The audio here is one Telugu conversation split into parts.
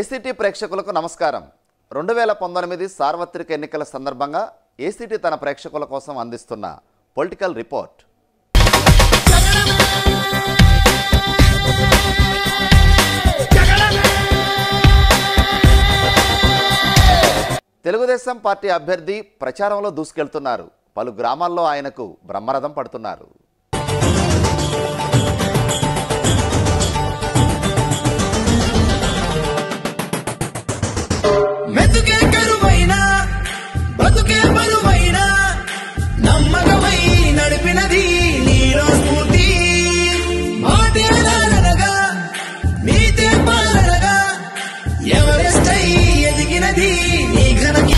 ఏసీటీ ప్రేక్షకులకు నమస్కారం రెండు వేల పంతొమ్మిది సార్వత్రిక ఎన్నికల సందర్భంగా ఏసీటీ తన ప్రేక్షకుల కోసం అందిస్తున్న పొలిటికల్ రిపోర్ట్ తెలుగుదేశం పార్టీ అభ్యర్థి ప్రచారంలో దూసుకెళ్తున్నారు పలు గ్రామాల్లో ఆయనకు బ్రహ్మరథం పడుతున్నారు మెతుకే కరువైన బతుకే బరువైన నమ్మకమై నడిపినది నీలో స్ఫూర్తి మాటే నాననగా నీతే పాలనగా ఎవరెస్ట్ అయి ఎదిగినది నీ ఘనకి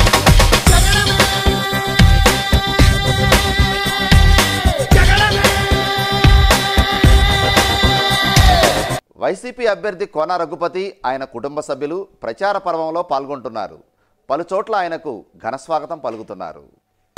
వైసీపీ అభ్యర్థి కోన రఘుపతి ఆయన కుటుంబ సభ్యులు ప్రచార పర్వంలో పాల్గొంటున్నారు పలు చోట్ల ఆయనకు ఘనస్వాగతం పలుకుతున్నారు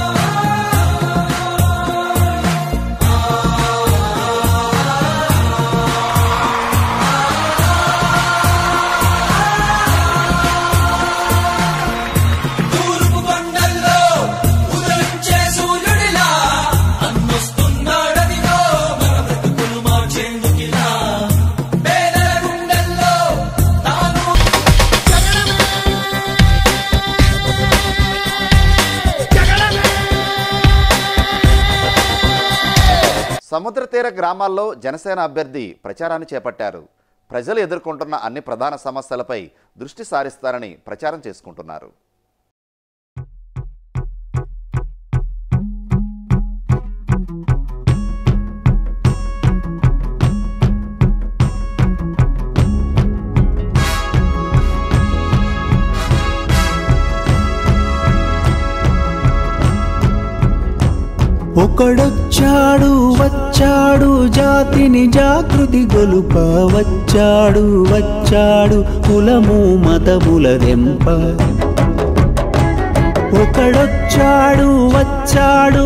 తూర్పు కొండల్లో ఉదయించే సూర్యుడిలా అన్నొస్తున్నాడదిగో మన బ్రతుకులు మార్చేందుకిలా పేదల గుండెల్లో తాను సముద్ర తీర గ్రామాల్లో జనసేన అభ్యర్థి ప్రచారాన్ని చేపట్టారు ప్రజలు ఎదుర్కొంటున్న అన్ని ప్రధాన సమస్యలపై దృష్టి సారిస్తారని ప్రచారం చేసుకుంటున్నారు ఒకడొచ్చాడు వచ్చాడు జాతిని జాగృతి గొలుప వచ్చాడు వచ్చాడు కులము మతములదెంప ఒకడొచ్చాడు వచ్చాడు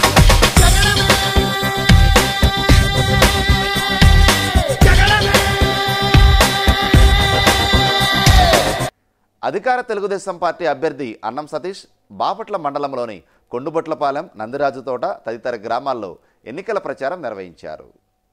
అధికార తెలుగుదేశం పార్టీ అభ్యర్థి అన్నం సతీష్ బాపట్ల మండలంలోని కొండుబొట్లపాలెం నందిరాజు తోట తదితర గ్రామాల్లో ఎన్నికల ప్రచారం నిర్వహించారు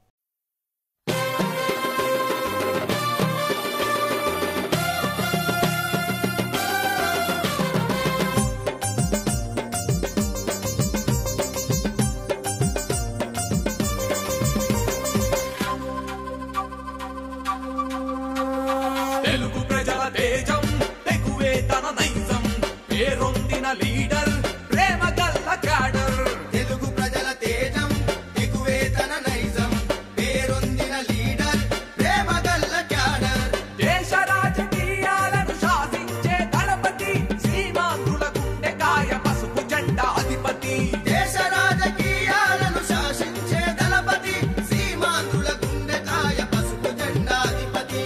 తెలుగు ప్రజల తేజం తెగువే తన నైజం పేరొందిన లీడర్ ప్రేమ గల్ల క్యాడర్ తెలుగు ప్రజల తేజం తెగువే తన నైజం పేరొందిన లీడర్ ప్రేమ గల్ల క్యాడర్ దేశ రాజకీయాలను శాసించే దళపతి శ్రీమాంధ్రుల గుండెకాయ పసుపు జెండా అధిపతి దేశ రాజకీయాలను శాసించే దళపతి సీమాంధ్రుల గుండెకాయ పసుపు జెండా అధిపతి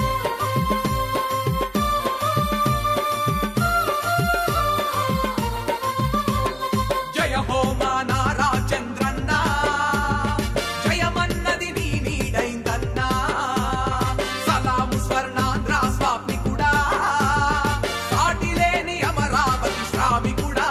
జయ హో మా నారా చంద్రన్న జయమన్నది నీ నీడైందన్నా సలాము స్వర్ణాంధ్ర స్వామికుడా సాటి లేని అమరావతి శ్రామికుడా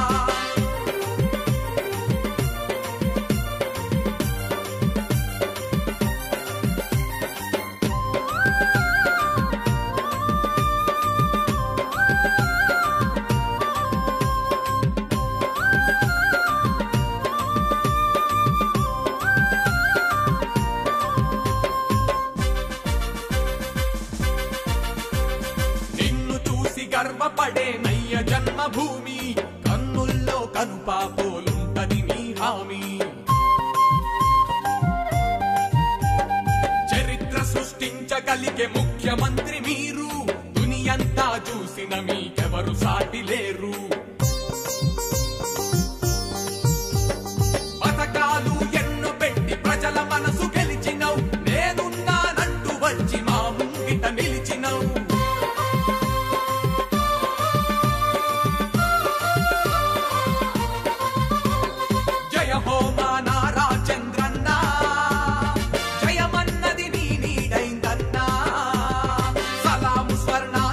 నిన్ను చూసి గర్వపడే నయ్య జన్మభూమి కన్నుల్లో కనుపాపోలుంటది నీ హామీ చరిత్ర సృష్టించగలిగే ముఖ్యమంత్రి మీరు దునియంతా చూసిన మీకెవరు సాటి లేరు పథకాలు ఎన్నో పెట్టి ప్రజల మనసు గెలిచినవు నేనున్నానంటూ వచ్చి మా ముంగిట నిలిచినవు జయ హో మా నారా చంద్రన్న జయమన్నది నీ నీడైందన్నా సలాము స్వర్ణ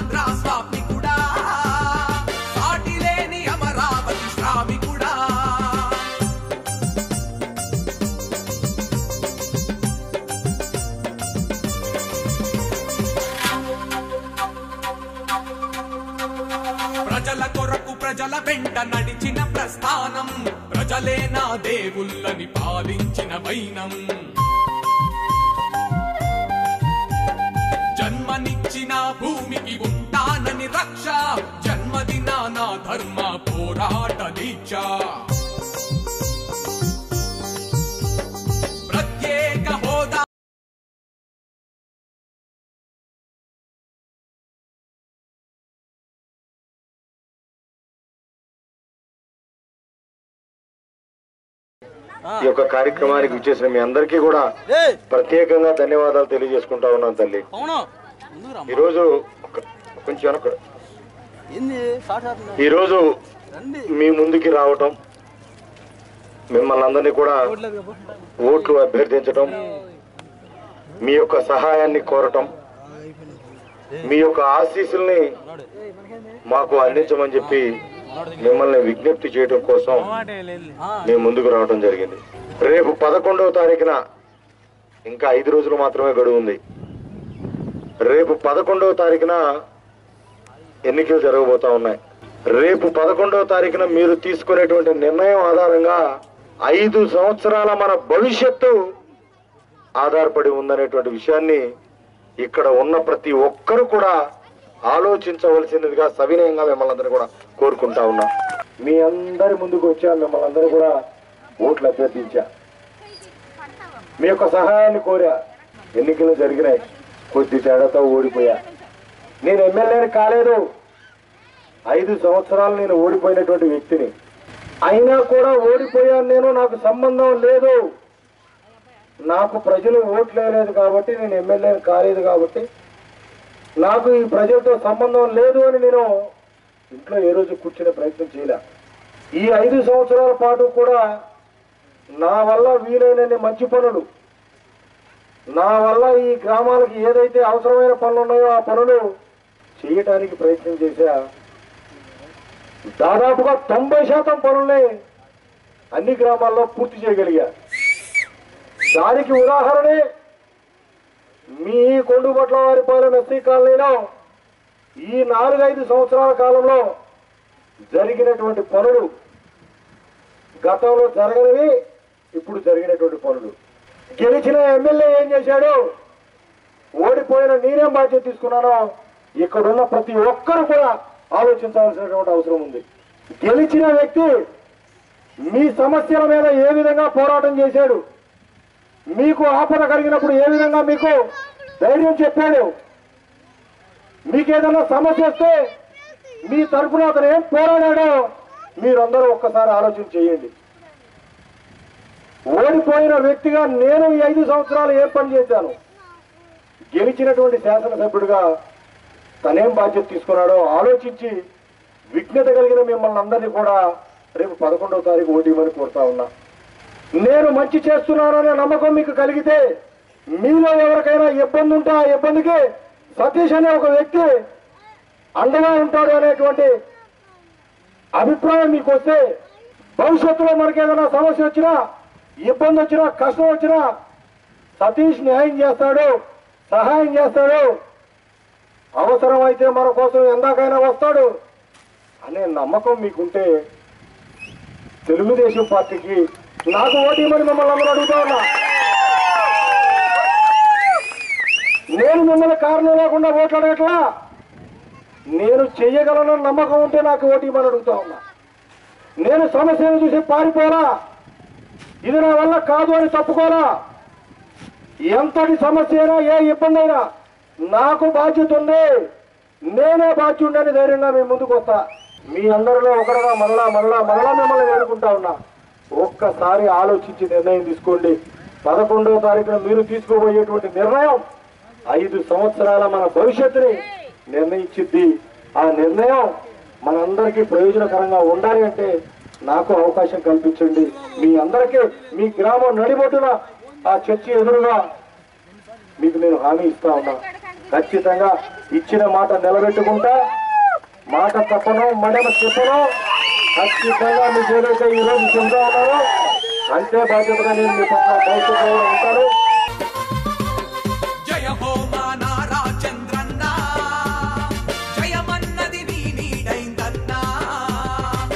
ప్రజల వెంట నడిచిన ప్రస్థానం ప్రజలే నా దేవుళ్ళని పాలించిన వైనం జన్మనిచ్చిన భూమికి ఉంటానని రక్ష జన్మదిన నా ధర్మ పోరాట దీక్ష ప్రత్యేక హోదా ఈ యొక్క కార్యక్రమానికి విచ్చేసిన మీ అందరికీ కూడా ప్రత్యేకంగా ధన్యవాదాలు తెలియజేసుకుంటా ఉన్నాను తల్లి అవును ముందుకు రా ఈరోజు ఒక- కొంచెం వెనక ఏంది షార్ట్ షార్ట్ ఈరోజు రండి మీ ముందుకి రావటం మిమ్మల్ని అందరినీ కూడా ఓట్లు అభ్యర్థించటం మీ యొక్క సహాయాన్ని కోరటం మీ యొక్క ఆశీస్సుల్ని మాకు అందించమని చెప్పి మిమ్మల్ని విజ్ఞప్తి చేయడం కోసం మేము ముందుకు రావడం జరిగింది రేపు పదకొండవ తారీఖున ఇంకా ఐదు రోజులు మాత్రమే గడువు ఉంది రేపు పదకొండవ తారీఖున ఎన్నికలు జరగబోతా ఉన్నాయి రేపు పదకొండవ తారీఖున మీరు తీసుకునేటువంటి నిర్ణయం ఆధారంగా ఐదు సంవత్సరాల మన భవిష్యత్తు ఆధారపడి ఉందనేటువంటి విషయాన్ని ఇక్కడ ఉన్న ప్రతి ఒక్కరు కూడా ఆలోచించవలసినదిగా సవినయంగా మిమ్మల్ని అందరూ కూడా కోరుకుంటా ఉన్నా మీ అందరి ముందుకు వచ్చా మిమ్మల్ని అందరూ కూడా ఓట్లు అభ్యర్థించా మీ యొక్క సహాయాన్ని కోరా ఎన్నికలు జరిగినాయి కొద్ది తేడాతో ఓడిపోయా నేను ఎమ్మెల్యేని కాలేదు ఐదు సంవత్సరాలు నేను ఓడిపోయినటువంటి వ్యక్తిని అయినా కూడా ఓడిపోయాను నేను నాకు సంబంధం లేదు నాకు ప్రజలు ఓట్లు వేయలేదు కాబట్టి నేను ఎమ్మెల్యేని కాలేదు కాబట్టి నాకు ఈ ప్రజలతో సంబంధం లేదు అని నేను ఇంట్లో ఏ రోజు కూర్చునే ప్రయత్నం చేయలే ఈ ఐదు సంవత్సరాల పాటు కూడా నా వల్ల వీలైనన్ని మంచి పనులు నా వల్ల ఈ గ్రామాలకు ఏదైతే అవసరమైన పనులు ఉన్నాయో ఆ పనులు చేయటానికి ప్రయత్నం చేశా దాదాపుగా తొంభై శాతం పనుల్ని అన్ని గ్రామాల్లో పూర్తి చేయగలిగా దానికి ఉదాహరణే మీ కొండుబట్ల వారిపాలెం ఎస్సీ కాలనీలో ఈ నాలుగైదు సంవత్సరాల కాలంలో జరిగినటువంటి పనులు గతంలో జరగనివి ఇప్పుడు జరిగినటువంటి పనులు గెలిచిన ఎమ్మెల్యే ఏం చేశాడు ఓడిపోయిన నేనేం బాధ్యత తీసుకున్నానో ఇక్కడున్న ప్రతి ఒక్కరు కూడా ఆలోచించాల్సినటువంటి అవసరం ఉంది గెలిచిన వ్యక్తి మీ సమస్యల మీద ఏ విధంగా పోరాటం చేశాడు మీకు ఆపద కలిగినప్పుడు ఏ విధంగా మీకు ధైర్యం చెప్పాడు మీకు ఏదైనా సమస్య వస్తే మీ తరపున అతను ఏం పోరాడాడో మీరందరూ ఒక్కసారి ఆలోచన చేయండి ఓడిపోయిన వ్యక్తిగా నేను ఈ ఐదు సంవత్సరాలు ఏం పని చేశాను గెలిచినటువంటి శాసనసభ్యుడిగా తనేం బాధ్యత తీసుకున్నాడో ఆలోచించి విఘ్నత కలిగిన మిమ్మల్ని అందరినీ కూడా రేపు పదకొండవ తారీఖు ఓటీమని కోరుతా ఉన్నా నేను మంచి చేస్తున్నాననే నమ్మకం మీకు కలిగితే మీలో ఎవరికైనా ఇబ్బంది ఉంటే ఆ ఇబ్బందికి సతీష్ అనే ఒక వ్యక్తి అండగా ఉంటాడు అనేటువంటి అభిప్రాయం మీకు వస్తే భవిష్యత్తులో మనకి ఏదైనా సమస్య వచ్చినా ఇబ్బంది వచ్చినా కష్టం వచ్చినా సతీష్ న్యాయం చేస్తాడు సహాయం చేస్తాడు అవసరమైతే మన కోసం ఎందాకైనా వస్తాడు అనే నమ్మకం మీకుంటే తెలుగుదేశం పార్టీకి నాకు ఓటీమని మిమ్మల్ని అందరూ అడుగుతా ఉన్నా నేను మిమ్మల్ని కారణం లేకుండా ఓట్లాడేట్లా నేను చెయ్యగలను నమ్మకం ఉంటే నాకు ఓటీమని అడుగుతా ఉన్నా నేను సమస్యను చూసి పారిపోరా ఇది నా వల్ల కాదు అని తప్పుకోరా ఎంతటి సమస్య అయినా ఏ ఇబ్బంది అయినా నాకు బాధ్యత ఉంది నేనే బాధ్యుండని ధైర్యంగా మీ ముందుకు వస్తా మీ అందరిలో ఒకరుగా మరలా మరలా మరలా మిమ్మల్ని వేడుకుంటా ఉన్నా ఒక్కసారి ఆలోచించి నిర్ణయం తీసుకోండి పదకొండవ తారీఖున మీరు తీసుకోబోయేటువంటి నిర్ణయం ఐదు సంవత్సరాల మన భవిష్యత్తుని నిర్ణయించిద్ది ఆ నిర్ణయం మనందరికీ ప్రయోజనకరంగా ఉండాలి అంటే నాకు అవకాశం కల్పించండి మీ అందరికీ మీ గ్రామం నడిబొట్టున ఆ చర్చి ఎదురుగా మీకు నేను హామీ ఇస్తా ఉన్నా ఖచ్చితంగా ఇచ్చిన మాట నిలబెట్టుకుంటా మాట తప్పను మడమ చెప్పను ఖచ్చితంగా మీకు ఏదైతే ఈ రోజు చెబుతా ఉన్నారో అంతే బాధ్యతగా నేను మీ పట్ల భవిష్యత్తులో ఉంటాను జయ హో మా నారా చంద్రన్న జయమన్నది నీ నీడైందన్నా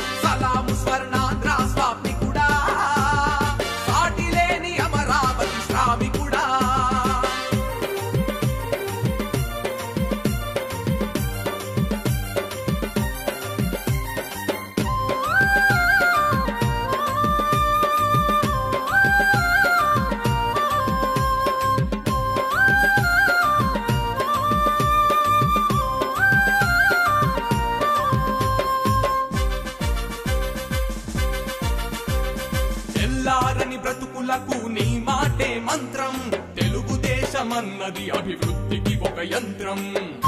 తెల్లారని బ్రతుకులకు నీ మాటే మంత్రం తెలుగుదేశమన్నది అభివృద్ధికి ఒక యంత్రం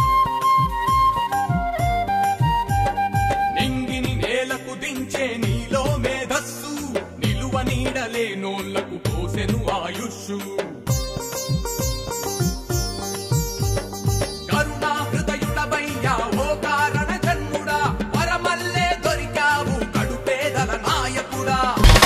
నింగిని నేలకు దించే నీలో మేధస్సు నిలువ నీడలేనోళ్లకు పోసెను ఆయుష్షు కరుణా హృదయుడవయ్యా ఓ కారణ జన్ముడా వరమల్లే దొరికావు కడుపేదల నాయకుడా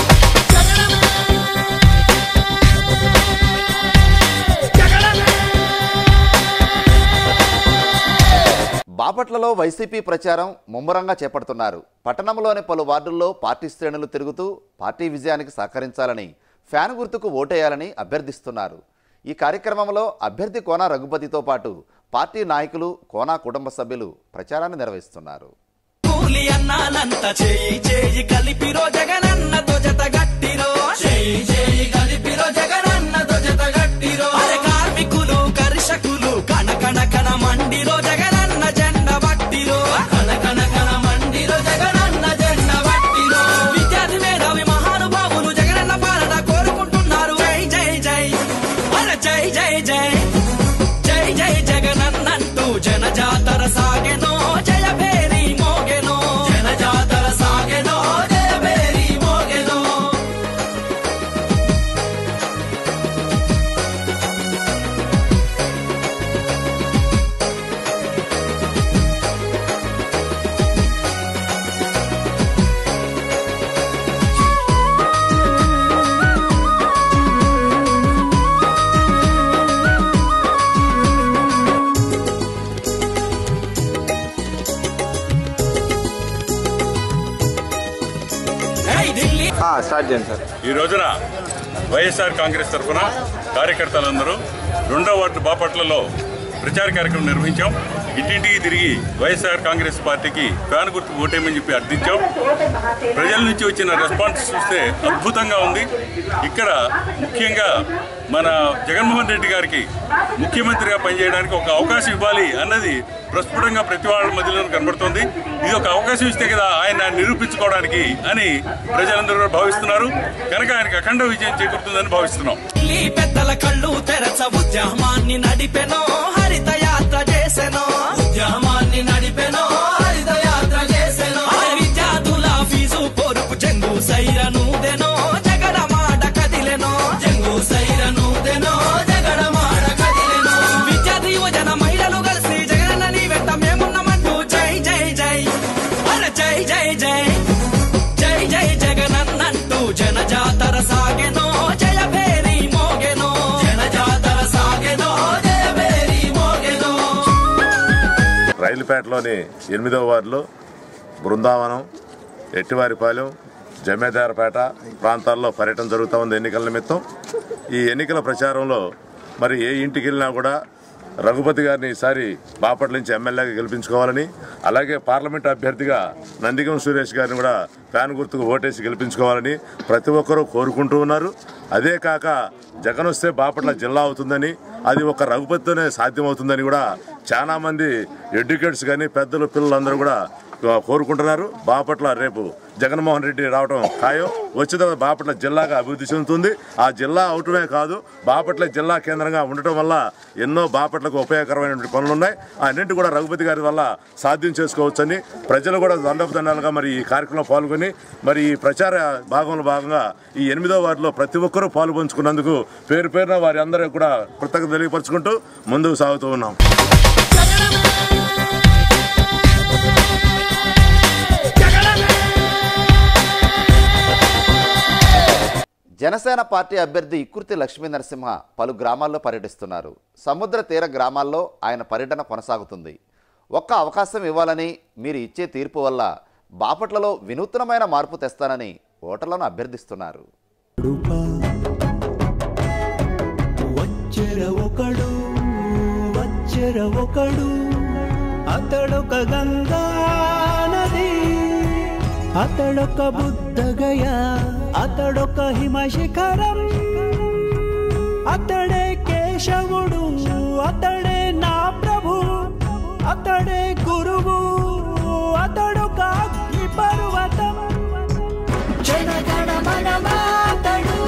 బాపట్లలో వైసీపీ ప్రచారం ముమ్మరంగా చేపడుతున్నారు పట్టణంలోని పలు వార్డుల్లో పార్టీ శ్రేణులు తిరుగుతూ పార్టీ విజయానికి సహకరించాలని ఫ్యాన్ గుర్తుకు ఓటేయాలని అభ్యర్థిస్తున్నారు ఈ కార్యక్రమంలో అభ్యర్థి కోన రఘుపతితో పాటు పార్టీ నాయకులు కోనా కుటుంబ సభ్యులు ప్రచారాన్ని నిర్వహిస్తున్నారు కూలి అన్నానంత చేయి చేయి కలిపిరో జగనన్నతో జత గట్టిరో చేయి చేయి కలిపిరో జగనన్నతో జత గట్టిరో అరే కార్మికులు కర్షకులు కణ కణ కణ మండిరో జగనన్న జెండ బట్టిరో కణ కణ కణ మండిరో జగనన్న జెండ బట్టిరో విద్యార్థి మేధావి మహానుభావులు జగనన్న పాలన కోరుకుంటున్నారు జై జై జై అరే జై జై జై జై జై జగనన్నంటూ జన జాతర సాగెనో జయ భేరి మోగెనో జన జాతర సాగెనో జయ భేరి మోగెనో ఏయ్ ఢిల్లీ స్టార్ట్ చేయండి సార్ ఈ రోజున వైఎస్ఆర్ కాంగ్రెస్ తరఫున కార్యకర్తలందరూ రెండో వార్డు బాపట్లలో ప్రచార కార్యక్రమం నిర్వహించాం ఇంటింటికి తిరిగి వైఎస్ఆర్ కాంగ్రెస్ పార్టీకి ఫ్యాన్ గుర్తు ఓటేయమని చెప్పి అర్థించాం ప్రజల నుంచి వచ్చిన రెస్పాన్స్ చూస్తే అద్భుతంగా ఉంది ఇక్కడ ముఖ్యంగా మన జగన్మోహన్ రెడ్డి గారికి ముఖ్యమంత్రిగా పనిచేయడానికి ఒక అవకాశం ఇవ్వాలి అన్నది ప్రస్ఫుటంగా ప్రతి వాళ్ళ మధ్యలో కనబడుతోంది ఇది ఒక అవకాశం ఇస్తే కదా ఆయన నిరూపించుకోవడానికి అని ప్రజలందరూ కూడా భావిస్తున్నారు కనుక ఆయనకు అఖండ విజయం చేకూరుతుందని భావిస్తున్నాం ఢిల్లీ పెద్దల కళ్ళు తెరచ ఉద్యమాన్ని నడిపెనో హరిత యాత్ర చేసెనో ఉద్యమాన్ని నడిపెనో హరిత యాత్ర చేసెనో విద్యార్థుల ఫీజు పొరుపు జంగు సైరనూదెనో జగడ మాట కదిలెనో జంగు సైరనూదెనో జగడ మాట కదిలెనో విద్యార్థి యువజన మహిళలు కలిసి జగనన్న నీ వెంట మేమున్నామంటూ జై జై జై అరే జై జై జై జై జై జగనన్నంటూ జన జాతర సాగెనో జయ భేరి మోగెనో జన జాతర సాగెనో జయ భేరి మోగెనో రైలుపేటలోని ఎనిమిదవ వార్డులో బృందావనం ఎట్టివారిపాలెం జమేదారపేట ప్రాంతాల్లో పర్యటన జరుగుతూ ఉంది ఎన్నికల నిమిత్తం ఈ ఎన్నికల ప్రచారంలో మరి ఏ ఇంటికి వెళ్ళినా కూడా రఘుపతి గారిని ఈసారి బాపట్ల నుంచి ఎమ్మెల్యేగా గెలిపించుకోవాలని అలాగే పార్లమెంట్ అభ్యర్థిగా నందిగం సురేష్ గారిని కూడా ఫ్యాన్ గుర్తుకు ఓటేసి గెలిపించుకోవాలని ప్రతి ఒక్కరూ కోరుకుంటూ ఉన్నారు అదే కాక జగన్ వస్తే బాపట్ల జిల్లా అవుతుందని అది ఒక రఘుపతితోనే సాధ్యమవుతుందని కూడా చాలా మంది ఎడ్యుకేట్స్ కానీ పెద్దలు పిల్లలందరూ కూడా కోరుకుంటున్నారు బాపట్ల రేపు జగన్మోహన్ రెడ్డి రావడం ఖాయం వచ్చిన తర్వాత బాపట్ల జిల్లాగా అభివృద్ధి చెందుతుంది ఆ జిల్లా అవటమే కాదు బాపట్ల జిల్లా కేంద్రంగా ఉండటం వల్ల ఎన్నో బాపట్లకు ఉపయోగకరమైనటువంటి పనులు ఉన్నాయి అన్నింటి కూడా రఘుపతి గారి వల్ల సాధ్యం చేసుకోవచ్చని ప్రజలు కూడా దండోపదండాలుగా మరి ఈ కార్యక్రమంలో పాల్గొని మరి ఈ ప్రచార భాగంలో భాగంగా ఈ ఎనిమిదో వార్డులో ప్రతి ఒక్కరూ పాలు పంచుకున్నందుకు పేరు పేరున వారి అందరూ కూడా కృతజ్ఞత తెలియపరుచుకుంటూ ముందుకు సాగుతూ ఉన్నాం జనసేన పార్టీ అభ్యర్థి ఇక్కుర్తి లక్ష్మీ నరసింహ పలు గ్రామాల్లో పర్యటిస్తున్నారు సముద్ర తీర గ్రామాల్లో ఆయన పర్యటన కొనసాగుతుంది ఒక్క అవకాశం ఇవ్వాలని మీరు ఇచ్చే తీర్పు వల్ల బాపట్లలో వినూత్నమైన మార్పు తెస్తానని ఓటర్లను అభ్యర్థిస్తున్నారు కడుపా వచ్చెర ఒకడు వచ్చెర ఒకడు అతడొక గంగా నది అతడొక బుద్ధగయ అతడొక హిమశిఖరం అతడే కేశవుడు అతడే నా ప్రభు అతడే గురువు అతడొక అగ్ని పర్వతం జనగణ మనమాతడు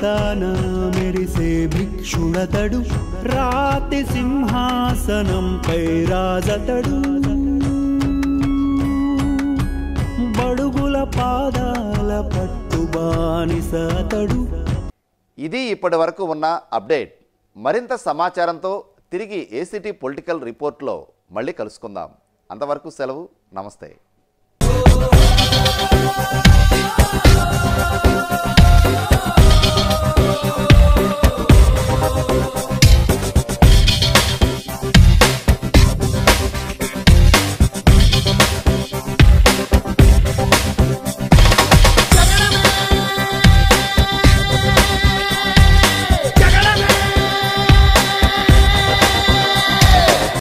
తెరసాన మెరిసే భిక్షుడతడు రాతి సింహాసనంపై రాజతడు బడుగుల పాదాల పట్టుబానిసతడు ఇది ఇప్పటి వరకు ఉన్న అప్డేట్ మరింత సమాచారంతో తిరిగి ఏసీటీ పొలిటికల్ రిపోర్ట్లో మళ్ళీ కలుసుకుందాం అంతవరకు సెలవు నమస్తే